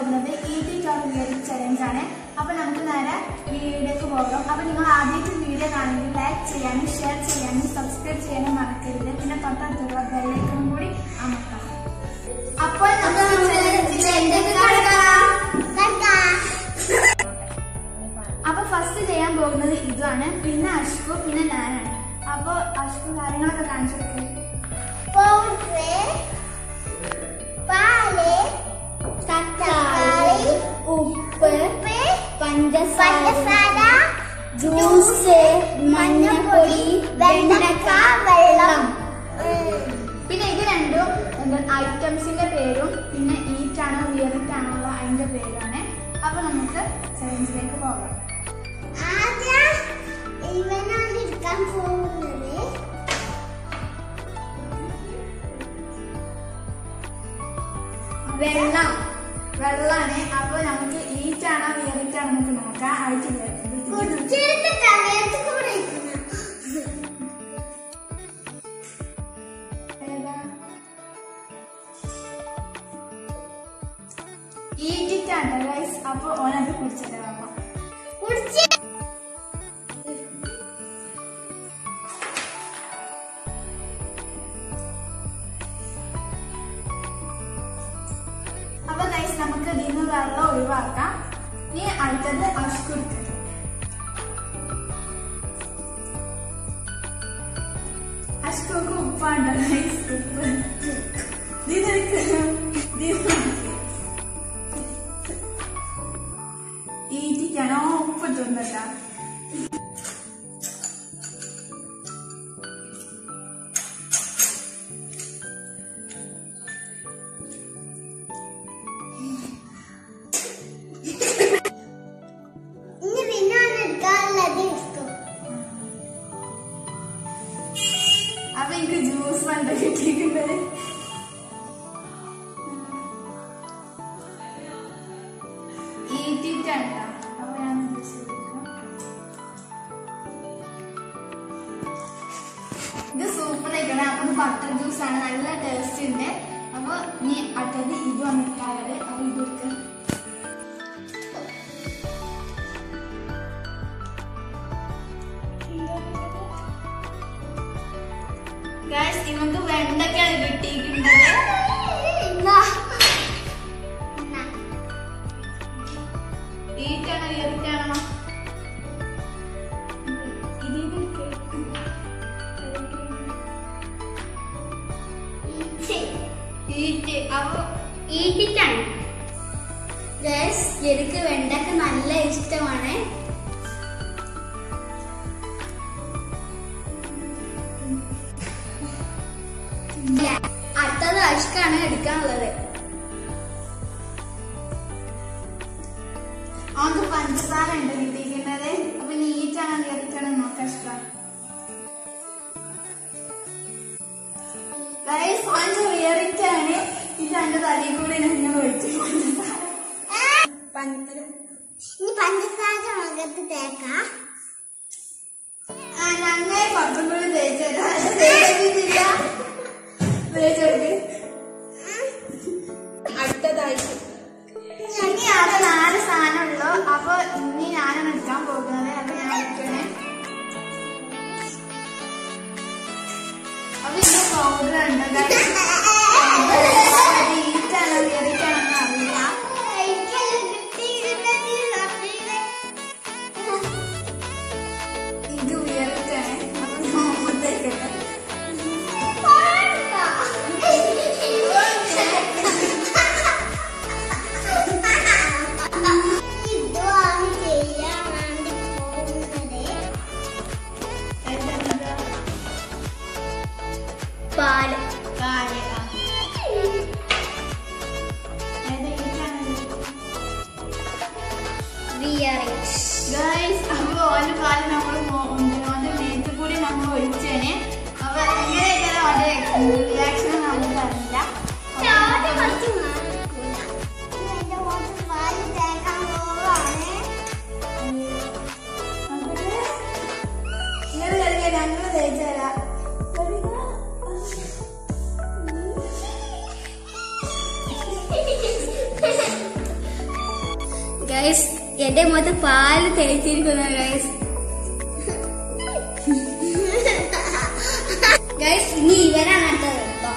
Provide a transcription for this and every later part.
പോകുന്നത് ഈറ്റി chocolate challenge ആണ് അപ്പൊ നമുക്ക് നേരെ വീഡിയോയിലേക്ക് പോകാം അപ്പൊ നിങ്ങൾ ആദ്യമായിട്ട് വീഡിയോ കാണുമെങ്കിൽ ലൈക്ക് ചെയ്യാനും ഷെയർ ചെയ്യാനും സബ്സ്ക്രൈബ് ചെയ്യാനും മറക്കരുത് പിന്നെ തൊട്ടടുത്തുള്ള ബെല്ലൈക്കണും കൂടി അമർത്താം അപ്പോൾ നമുക്ക് ചലഞ്ചിലേക്ക് കടക്കാം. അപ്പൊ ഫസ്റ്റ് ചെയ്യാൻ പോകുന്നത് ഇതാണ് പിന്നെ അഷ്കു പിന്നെ ഞാനാണ് അപ്പൊ അഷ്കു കാര്യങ്ങളൊക്കെ കാണിച്ചു കൊടുക്കും പാല് തക്കാളി ഉപ്പ് പഞ്ചസാര ജ്യൂസ് മഞ്ഞൾപ്പൊടി വെണ്ടക്ക വെള്ളം പിന്നെ ഇത് രണ്ടും എന്താ ഐറ്റംസിന്റെ പേരും പിന്നെ ഈറ്റ് ആണോ വിയറിറ്റ് ആണോ ഉള്ള അതിന്റെ പേരാണ് അപ്പൊ നമുക്ക് ചലഞ്ചിലേക്ക് പോകാം ആദ്യം ഇവനാണ് എടുക്കാൻ പോകുന്നത് വെള്ളം വെള്ളമാണ് അപ്പൊ നമുക്ക് ഈറ്റ് ആണോ വിയറിറ്റ് ആണോ നമുക്ക് നോക്കാം ആയിട്ടില്ല കുടിച്ചിട്ട് തലയത്ത് കൂടെ ഇരിക്കണം. ഈറ്റിറ്റാണ് ഗൈസ് അപ്പൊ ഓനത് കുടിച്ചിട്ട് വെള്ളം കുടിച്ച് അപ്പൊ ഗൈസ് നമുക്ക് ഇതിൽ നിന്ന് വെള്ളം ഒഴിവാക്കാം ഇനി അടുത്തത് അഷ്കുടുക്ക് അഷ്കുക്ക് ഉപ്പാണ്ട് ഗൈസ് ഉപ്പ് ഇതിനെടുക്ക് ഈറ്റിക്കാണോ ഉപ്പ് തിന്നട്ടാ ഇനി പിന്നാണ് എടുക്കാനുള്ളത് ഇഷ്ടം അപ്പൊ എനിക്ക് ജ്യൂസ് വേണ്ട കിട്ടിയിരിക്കുന്നത് ഈറ്റിട്ടാണ് അപ്പൊ ഞാൻ ജ്യൂസ് എടുക്കാം ഇത് സൂപ്പർ ആയിക്കണേ അപ്പൊ ബട്ടർ ജ്യൂസ് ആണ് നല്ല ടേസ്റ്റ് ഉണ്ട് അപ്പൊ നീ അടുത്തത് ഇത് വന്നിട്ടാകല് അപ്പൊ ഇത് എടുക്കാം ഗൈസ് നമുക്ക് വെണ്ടക്കാണ് കിട്ടിയിരിക്കുന്നത് എന്നാ എന്നാ ഈറ്റാണോ എറിറ്റാണോ ഈറ്റ് അപ്പൊ ഈറ്റിട്ടാണ് ഗസ് എനിക്ക് വെണ്ടക്ക നല്ല ഇഷ്ടമാണ് അടുത്തത് അഷ്കാണ് എടുക്കാനുള്ളത് അവർക്ക് പഞ്ചസാര ഉണ്ട് കിട്ടിയിരിക്കുന്നത് അപ്പൊ നീറ്റാണോ എറിറ്റാണോ നോക്കാൻ ഇഷ്ടം ഗൈസ് പഞ്ച് എറിറ്റാണ് ഇത് എന്റെ തലയിൽ കൂടി ഞങ്ങൾ ഒഴിച്ചു പഞ്ചസാര ഇനി പഞ്ചസാര മുഖത്ത് തേക്കാം ആ ഞങ്ങൾ കുറച്ചും കൂടി തേച്ചേരാ തേച്ചിട്ടില്ല തേച്ചെടുക്ക് അടുത്തതായിട്ട് ഇനി ആകെ നാല് സാധനമുള്ളൂ അപ്പൊ ഇനി ഞാനാണ് എടുക്കാൻ പോകുന്നത് അപ്പൊ ഞാൻ എടുക്കണേ അപ്പൊ ഇത് പൗഡർ ഉണ്ട് ഈറ്റാണോ എറിറ്റാണോ അറിയില്ല ഇത് ഉയർത്താണേ അപ്പൊ ഞാൻ മുമ്പത്തേക്കട്ടെ ഇതുമാണ് ചെയ്യാൻ വേണ്ടി പോകുന്നത് പാല് കാല് ആ. ഏതാ ഈറ്റാണോ ബിയറിംഗ് ഗൈസ് അപ്പൊ ഓന്റെ പാല് നമ്മൾ ഓന്റെ മേത്ത് കൂടി നമ്മൾ ഒഴിച്ചേനെ അപ്പൊ എങ്ങനെയൊക്കെ ഓന്റെ റിയാക്ഷൻ നമുക്ക് അറിയില്ല ചോദ്യം കുറച്ച് മാറിക്കൂല. ഇനി എന്റെ മോൾക്ക് പാല് തേക്കാൻ പോവാണ്. ഇങ്ങനെ കളിക്കാൻ ഞങ്ങൾ തേച്ചു തരാം ഗൈസ് എന്റെ മുഖത്ത് പാല് തേച്ചിരിക്കുന്നു ഗൈസ് ഗൈസ് ഇനി ഇവനാണ് അടുത്തത് കേട്ടോ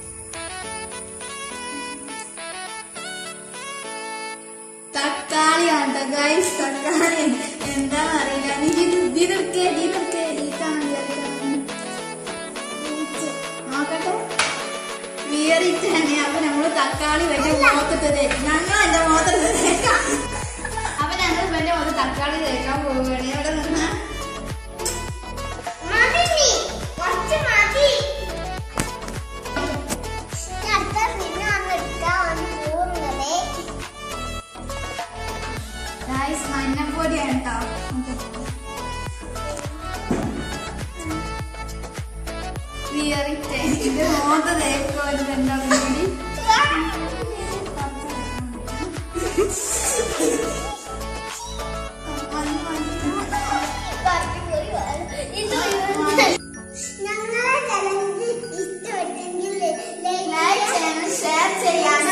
തക്കാളിയാണ് ഗൈസ് തക്കാളി എന്താ അറിയില്ല നീ ഇതിർക്കേ ഇതിർക്കേ ഈക്കാണ് നോക്കട്ടെ വിയറിട്ട് തന്നെ അപ്പൊ നമ്മള് തക്കാളി വലിയ മുഖത്തിട്ട് തേക്കും ഞങ്ങൾ എന്റെ മുഖത്തിട്ട് തേക്കാം അപ്പൊ ഞങ്ങൾ വലിയ മുഖത്ത് തക്കാളി തേക്കാൻ പോവുകയാണ് ഇവിടെ നിന്ന് മതി നീ കുറച്ച് മതി അടുത്ത പിന്നെ ഒന്ന് എടുക്കാൻ വന്ന് പോകുന്നത് ഗൈസ് മഞ്ഞപ്പൊടിയാണ് കേട്ടോ വിയറിട്ട് ഇത് മുഖത്ത് തേക്കുമായിരുന്നു എന്താ കൂടി ഞങ്ങളെ ചലഞ്ച് ഇഷ്ടപ്പെട്ടെങ്കിൽ ലൈക്ക് ചെയ്യണം ഷെയർ ചെയ്യാനും